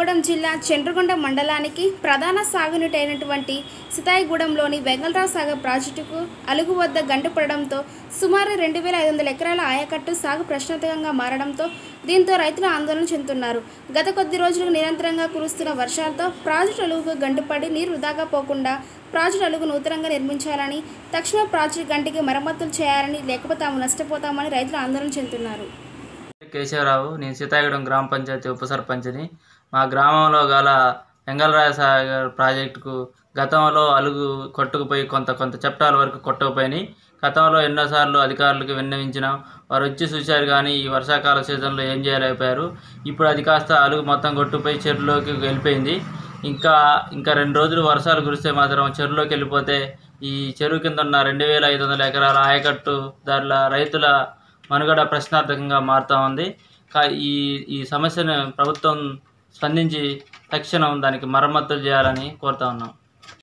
కొత్తగూడెం జిల్లా చంద్రగొండ మండలానికి ప్రధాన సాగునీటి అయినటువంటి సితాయిగూడెంలోని వెంగళరావు సాగర్ ప్రాజెక్టుకు అలుగు వద్ద గంట పడడంతో సుమారు రెండు వేల ఐదు వందల ఎకరాల ఆయకట్టు సాగు ప్రశ్నార్థకంగా మారడంతో దీంతో రైతులు ఆందోళన చెందుతున్నారు గత కొద్ది రోజులుగా నిరంతరంగా కురుస్తున్న వర్షాలతో ప్రాజెక్టు అలుగుకు గంటుపడి నీరు వృధాగా పోకుండా ప్రాజెక్టు అలుగు నూతనంగా నిర్మించాలని తక్షణ ప్రాజెక్టు గంటికి మరమ్మతులు చేయాలని లేకపోతే తాము నష్టపోతామని రైతులు ఆందోళన చెందుతున్నారు కేశవరావు నేను సీతాగూడెం గ్రామ పంచాయతీ ఉప సర్పంచ్ని మా గ్రామంలో గల వెంగళరాయ సాగర్ ప్రాజెక్టుకు గతంలో అలుగు కొట్టుకుపోయి కొంత కొంత చప్టాల వరకు కొట్టుకుపోయినాయి గతంలో ఎన్నోసార్లు అధికారులకు విన్నవించినాం వారు వచ్చి చూశారు కానీ ఈ వర్షాకాల సీజన్లో ఏం చేయలేకపోయారు ఇప్పుడు అది కాస్త అలుగు మొత్తం కొట్టుకుపోయి చెరువులోకి వెళ్ళిపోయింది ఇంకా ఇంకా రెండు రోజులు వర్షాలు కురిస్తే మాత్రం చెరువులోకి వెళ్ళిపోతే ఈ చెరువు కింద ఉన్న రెండు వేల ఐదు వందల ఎకరాల ఆయకట్టు దానిలో రైతుల మనుగడ ప్రశ్నార్థకంగా మారుతూ ఉంది కా- ఈ ఈ సమస్యను ప్రభుత్వం స్పందించి తక్షణం దానికి మరమ్మతులు చేయాలని కోరుతా ఉన్నాం